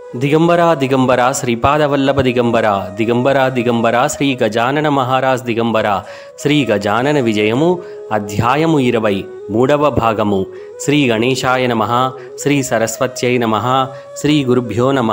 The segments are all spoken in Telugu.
దిగంబర దిగంబర శ్రీపాదవల్లభ దిగంబర దిగంబర దిగంబర శ్రీ గజానన మహారాజ్ దిగంబర శ్రీ గజానన విజయము అధ్యాయము ఇరవై మూడవ భాగము శ్రీ గణేశాయ నమ శ్రీ సరస్వత్యై నమ శ్రీ గురుభ్యో నమ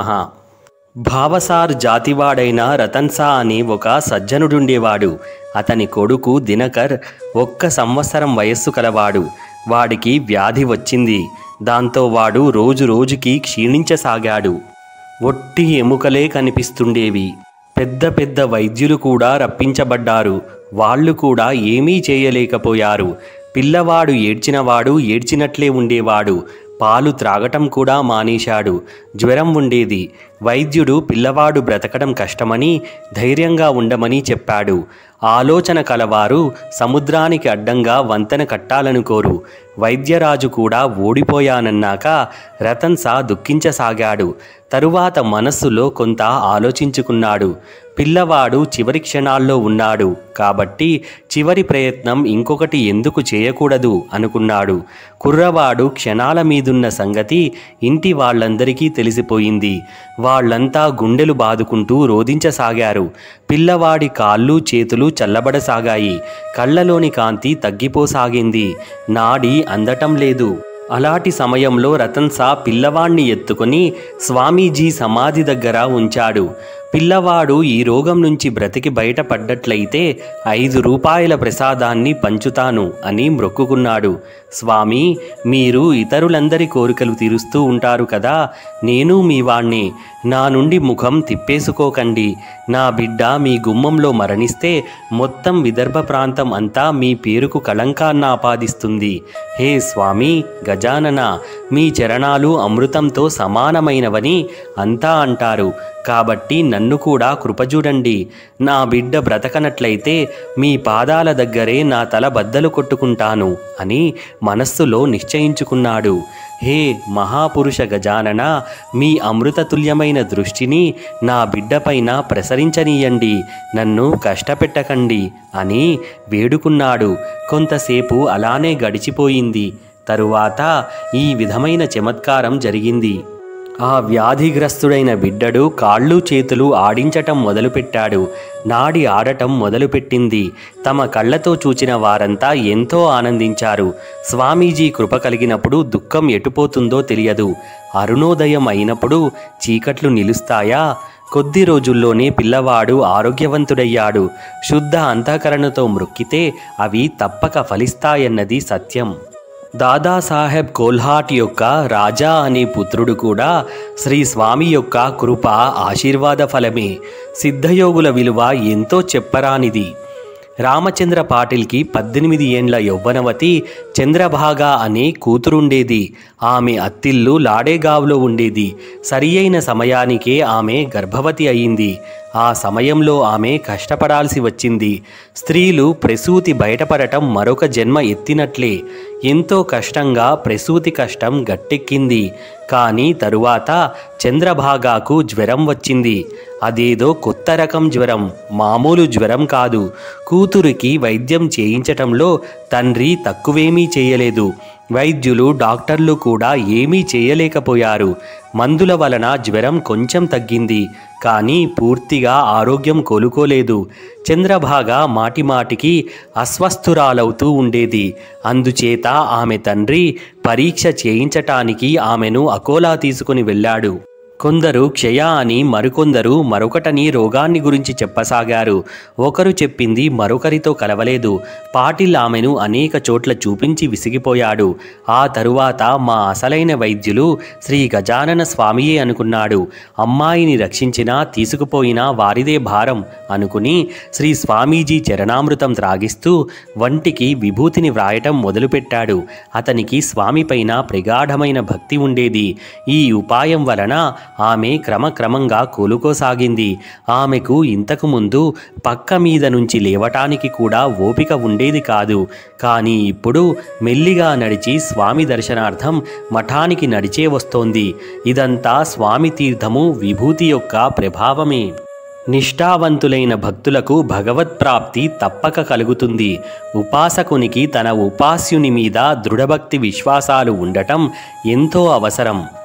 భావసార్ జాతివాడైన రతన్సా అని ఒక సజ్జనుడుండేవాడు అతని కొడుకు దినకర్ ఒక్క సంవత్సరం వయస్సు కలవాడు వాడికి వ్యాధి వచ్చింది దాంతో వాడు రోజు రోజుకి క్షీణించసాగాడు ఒట్టి ఎముకలే కనిపిస్తుండేవి పెద్ద పెద్ద వైద్యులు కూడా రప్పించబడ్డారు వాళ్ళు కూడా ఏమీ చేయలేకపోయారు పిల్లవాడు ఏడ్చినవాడు ఏడ్చినట్లే ఉండేవాడు పాలు త్రాగటం కూడా మానేశాడు జ్వరం ఉండేది వైద్యుడు పిల్లవాడు బ్రతకడం కష్టమని ధైర్యంగా ఉండమని చెప్పాడు ఆలోచన కలవారు సముద్రానికి అడ్డంగా వంతెన కట్టాలనుకోరు వైద్యరాజు కూడా ఓడిపోయానన్నాక రతన్ సా దుఃఖించసాగాడు తరువాత మనస్సులో కొంత ఆలోచించుకున్నాడు పిల్లవాడు చివరి క్షణాల్లో ఉన్నాడు కాబట్టి చివరి ప్రయత్నం ఇంకొకటి ఎందుకు చేయకూడదు అనుకున్నాడు కుర్రవాడు క్షణాల మీదున్న సంగతి ఇంటి వాళ్ళందరికీ తెలిసిపోయింది వాళ్ళంతా గుండెలు బాదుకుంటూ రోధించసాగారు పిల్లవాడి కాళ్ళు చేతులు చల్లబడసాగాయి కళ్ళలోని కాంతి తగ్గిపోసాగింది నాడి అందటం లేదు అలాంటి సమయంలో రతన్ సా పిల్లవాణ్ణి ఎత్తుకుని స్వామీజీ సమాధి దగ్గర ఉంచాడు పిల్లవాడు ఈ రోగం నుంచి బ్రతికి బయటపడ్డట్లయితే ఐదు రూపాయల ప్రసాదాన్ని పంచుతాను అని మ్రొక్కుకున్నాడు స్వామి మీరు ఇతరులందరి కోరికలు తీరుస్తూ ఉంటారు కదా నేను మీ వాణ్ణి నా నుండి ముఖం తిప్పేసుకోకండి నా బిడ్డ మీ గుమ్మంలో మరణిస్తే మొత్తం విదర్భ ప్రాంతం అంతా మీ పేరుకు కళంకాన్ని ఆపాదిస్తుంది హే స్వామి గజానన మీ చరణాలు అమృతంతో సమానమైనవని అంతా అంటారు కాబట్టి నన్ను కూడా కృపజూడండి నా బిడ్డ బ్రతకనట్లయితే మీ పాదాల దగ్గరే నా తల బద్దలు కొట్టుకుంటాను అని మనస్సులో నిశ్చయించుకున్నాడు హే మహాపురుష గజానన మీ అమృతతుల్యమైన దృష్టిని నా బిడ్డపైన ప్రసరించనీయండి నన్ను కష్టపెట్టకండి అని వేడుకున్నాడు కొంతసేపు అలానే గడిచిపోయింది తరువాత ఈ విధమైన చమత్కారం జరిగింది ఆ వ్యాధిగ్రస్తుడైన బిడ్డడు కాళ్ళు చేతులు ఆడించటం మొదలుపెట్టాడు నాడి ఆడటం మొదలుపెట్టింది తమ కళ్ళతో చూచిన వారంతా ఎంతో ఆనందించారు స్వామీజీ కృప కలిగినప్పుడు దుఃఖం ఎటుపోతుందో తెలియదు అరుణోదయం అయినప్పుడు చీకట్లు నిలుస్తాయా కొద్ది రోజుల్లోనే పిల్లవాడు ఆరోగ్యవంతుడయ్యాడు శుద్ధ అంతఃకరణతో మృక్కితే అవి తప్పక ఫలిస్తాయన్నది సత్యం దాదాసాహెబ్ కోల్హాట్ యొక్క రాజా అనే పుత్రుడు కూడా శ్రీ స్వామి యొక్క కృప ఆశీర్వాద ఫలమే సిద్ధయోగుల విలువ ఎంతో చెప్పరానిది రామచంద్ర పాటిల్కి పద్దెనిమిది ఏండ్ల యౌవనవతి చంద్రభాగ అనే కూతురుండేది ఆమె అత్తిల్లు లాడేగావ్లో ఉండేది సరి అయిన సమయానికే ఆమె గర్భవతి అయింది ఆ సమయంలో ఆమె కష్టపడాల్సి వచ్చింది స్త్రీలు ప్రసూతి బయటపడటం మరొక జన్మ ఎత్తినట్లే ఎంతో కష్టంగా ప్రసూతి కష్టం గట్టెక్కింది కానీ తరువాత చంద్రభాగాకు జ్వరం వచ్చింది అదేదో కొత్త రకం జ్వరం మామూలు జ్వరం కాదు కూతురికి వైద్యం చేయించటంలో తండ్రి తక్కువేమీ చేయలేదు వైద్యులు డాక్టర్లు కూడా ఏమీ చేయలేకపోయారు మందుల వలన జ్వరం కొంచెం తగ్గింది కానీ పూర్తిగా ఆరోగ్యం కోలుకోలేదు చంద్రభాగ మాటిమాటికి అస్వస్థురాలవుతూ ఉండేది అందుచేత ఆమె తండ్రి పరీక్ష చేయించటానికి ఆమెను అకోలా తీసుకుని వెళ్ళాడు కొందరు క్షయ అని మరికొందరు మరొకటని రోగాన్ని గురించి చెప్పసాగారు ఒకరు చెప్పింది మరొకరితో కలవలేదు పాటిల్ ఆమెను అనేక చోట్ల చూపించి విసిగిపోయాడు ఆ తరువాత మా అసలైన వైద్యులు శ్రీ గజానన స్వామియే అనుకున్నాడు అమ్మాయిని రక్షించినా తీసుకుపోయినా వారిదే భారం అనుకుని శ్రీ స్వామీజీ చరణామృతం త్రాగిస్తూ వంటికి విభూతిని వ్రాయటం మొదలుపెట్టాడు అతనికి స్వామిపైన ప్రగాఢమైన భక్తి ఉండేది ఈ ఉపాయం వలన ఆమె క్రమక్రమంగా కోలుకోసాగింది ఆమెకు ఇంతకు ముందు పక్క మీద నుంచి లేవటానికి కూడా ఓపిక ఉండేది కాదు కానీ ఇప్పుడు మెల్లిగా నడిచి స్వామి దర్శనార్థం మఠానికి నడిచే వస్తోంది ఇదంతా స్వామి తీర్థము విభూతి యొక్క ప్రభావమే నిష్ఠావంతులైన భక్తులకు భగవత్ప్రాప్తి తప్పక కలుగుతుంది ఉపాసకునికి తన ఉపాస్యుని మీద దృఢభక్తి విశ్వాసాలు ఉండటం ఎంతో అవసరం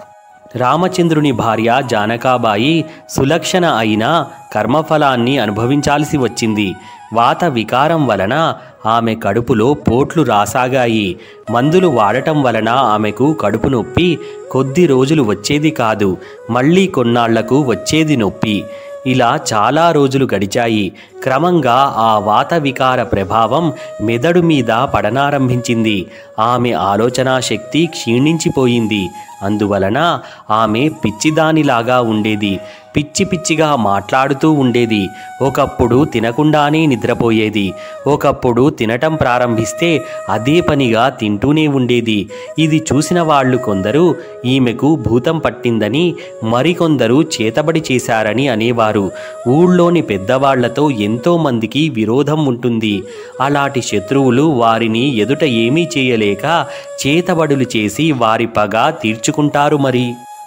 రామచంద్రుని భార్య జానకాబాయి సులక్షణ అయిన కర్మఫలాన్ని అనుభవించాల్సి వచ్చింది వాత వికారం వలన ఆమె కడుపులో పోట్లు రాసాగాయి మందులు వాడటం వలన ఆమెకు కడుపు నొప్పి కొద్ది రోజులు వచ్చేది కాదు మళ్ళీ కొన్నాళ్లకు వచ్చేది నొప్పి ఇలా చాలా రోజులు గడిచాయి క్రమంగా ఆ వాత వికార ప్రభావం మెదడు మీద పడనారంభించింది ఆమె ఆలోచనా శక్తి క్షీణించిపోయింది అందువలన ఆమె పిచ్చిదానిలాగా ఉండేది పిచ్చి పిచ్చిగా మాట్లాడుతూ ఉండేది ఒకప్పుడు తినకుండానే నిద్రపోయేది ఒకప్పుడు తినటం ప్రారంభిస్తే అదే పనిగా తింటూనే ఉండేది ఇది చూసిన వాళ్ళు కొందరు ఈమెకు భూతం పట్టిందని మరికొందరు చేతబడి చేశారని అనేవారు ఊళ్ళోని పెద్దవాళ్లతో ఎంతో మందికి విరోధం ఉంటుంది అలాంటి శత్రువులు వారిని ఎదుట ఏమీ చేయలేక చేతబడులు చేసి వారి పగ తీర్చుకుంటారు మరి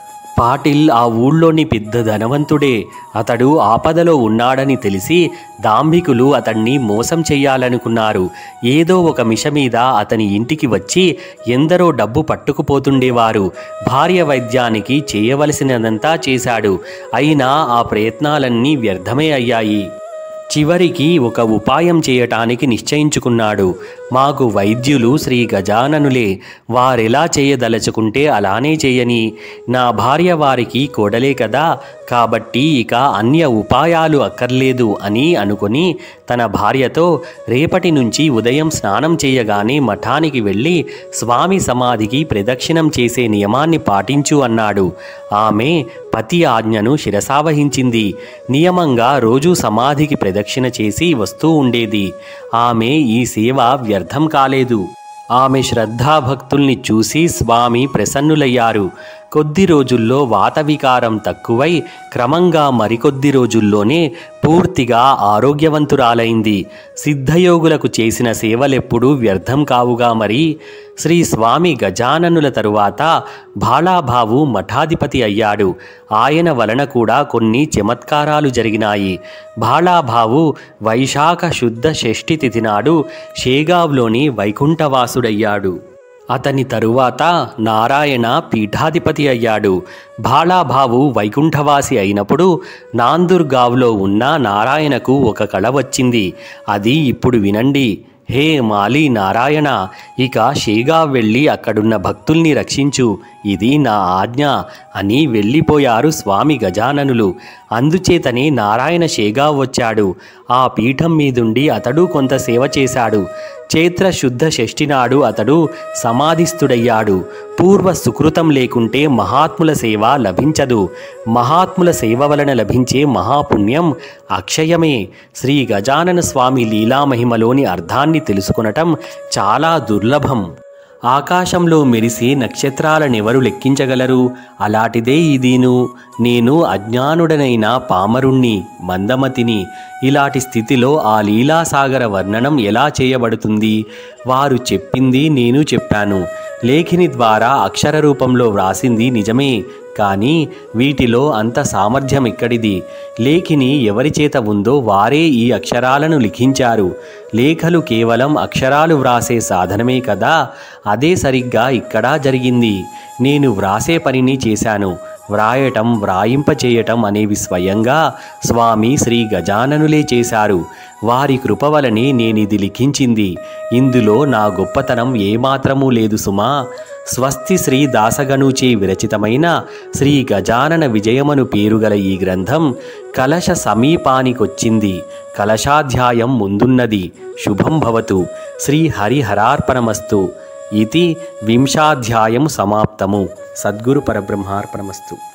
పాటిల్ ఆ ఊళ్ళోని పెద్ద ధనవంతుడే అతడు ఆపదలో ఉన్నాడని తెలిసి దాంభికులు అతన్ని మోసం చెయ్యాలనుకున్నారు ఏదో ఒక మిష మీద అతని ఇంటికి వచ్చి ఎందరో డబ్బు పట్టుకుపోతుండేవారు భార్య వైద్యానికి చేయవలసినదంతా చేశాడు అయినా ఆ ప్రయత్నాలన్నీ వ్యర్థమే అయ్యాయి చివరికి ఒక ఉపాయం చేయటానికి నిశ్చయించుకున్నాడు మాకు వైద్యులు శ్రీ గజాననులే వారెలా చేయదలుచుకుంటే అలానే చేయని నా భార్య వారికి కోడలే కదా కాబట్టి ఇక అన్య ఉపాయాలు అక్కర్లేదు అని అనుకుని తన భార్యతో రేపటి నుంచి ఉదయం స్నానం చేయగానే మఠానికి వెళ్ళి స్వామి సమాధికి ప్రదక్షిణం చేసే నియమాన్ని పాటించు అన్నాడు ఆమె పతి ఆజ్ఞను శిరసావహించింది నియమంగా రోజూ సమాధికి ప్రదక్షిణ చేసి వస్తూ ఉండేది ఆమె ఈ సేవ వ్యర్థం కాలేదు ఆమె శ్రద్ధాభక్తుల్ని చూసి స్వామి ప్రసన్నులయ్యారు కొద్ది రోజుల్లో వాత వికారం తక్కువై క్రమంగా మరికొద్ది రోజుల్లోనే పూర్తిగా ఆరోగ్యవంతురాలైంది సిద్ధయోగులకు చేసిన సేవలెప్పుడూ వ్యర్థం కావుగా మరి శ్రీ స్వామి గజాననుల తరువాత బాలాభావు మఠాధిపతి అయ్యాడు ఆయన వలన కూడా కొన్ని చమత్కారాలు జరిగినాయి బాలాభావు వైశాఖ శుద్ధ షష్ఠి తిథి నాడు షేగావ్లోని వైకుంఠవాసుడయ్యాడు అతని తరువాత నారాయణ పీఠాధిపతి అయ్యాడు బాలాభావు వైకుంఠవాసి అయినప్పుడు నాందుర్గావ్లో ఉన్న నారాయణకు ఒక కళ వచ్చింది అది ఇప్పుడు వినండి హే మాలి నారాయణ ఇక షేగా వెళ్ళి అక్కడున్న భక్తుల్ని రక్షించు ఇది నా ఆజ్ఞ అని వెళ్ళిపోయారు స్వామి గజాననులు అందుచేతనే నారాయణ షేగా వచ్చాడు ఆ పీఠం మీదుండి అతడు కొంత సేవ చేశాడు చైత్ర శుద్ధ షష్ఠి నాడు అతడు సమాధిస్థుడయ్యాడు పూర్వ సుకృతం లేకుంటే మహాత్ముల సేవ లభించదు మహాత్ముల సేవ వలన లభించే మహాపుణ్యం అక్షయమే శ్రీ గజానన స్వామి లీలామహిమలోని అర్థాన్ని తెలుసుకునటం చాలా దుర్లభం ఆకాశంలో మెరిసే నక్షత్రాలనెవరు లెక్కించగలరు అలాంటిదే ఇదీను నేను అజ్ఞానుడనైన పామరుణ్ణి మందమతిని ఇలాంటి స్థితిలో ఆ లీలాసాగర వర్ణనం ఎలా చేయబడుతుంది వారు చెప్పింది నేను చెప్పాను లేఖిని ద్వారా అక్షర రూపంలో వ్రాసింది నిజమే కానీ వీటిలో అంత సామర్థ్యం ఇక్కడిది లేఖిని ఎవరి చేత ఉందో వారే ఈ అక్షరాలను లిఖించారు లేఖలు కేవలం అక్షరాలు వ్రాసే సాధనమే కదా అదే సరిగ్గా ఇక్కడ జరిగింది నేను వ్రాసే పనిని చేశాను వ్రాయటం వ్రాయింపచేయటం అనేవి స్వయంగా స్వామి శ్రీ గజాననులే చేశారు వారి కృప వలనే నేనిది లిఖించింది ఇందులో నా గొప్పతనం ఏమాత్రమూ లేదు సుమా స్వస్తి శ్రీ దాసగనుచే విరచితమైన శ్రీ గజానన విజయమను పేరుగల ఈ గ్రంథం కలశ సమీపానికొచ్చింది కలశాధ్యాయం ముందున్నది శుభం భవతు శ్రీ హరిహరార్పణమస్తు ఇది వింశాధ్యాయం సమాప్తము సద్గురు పరబ్రహ్మార్పణమస్తు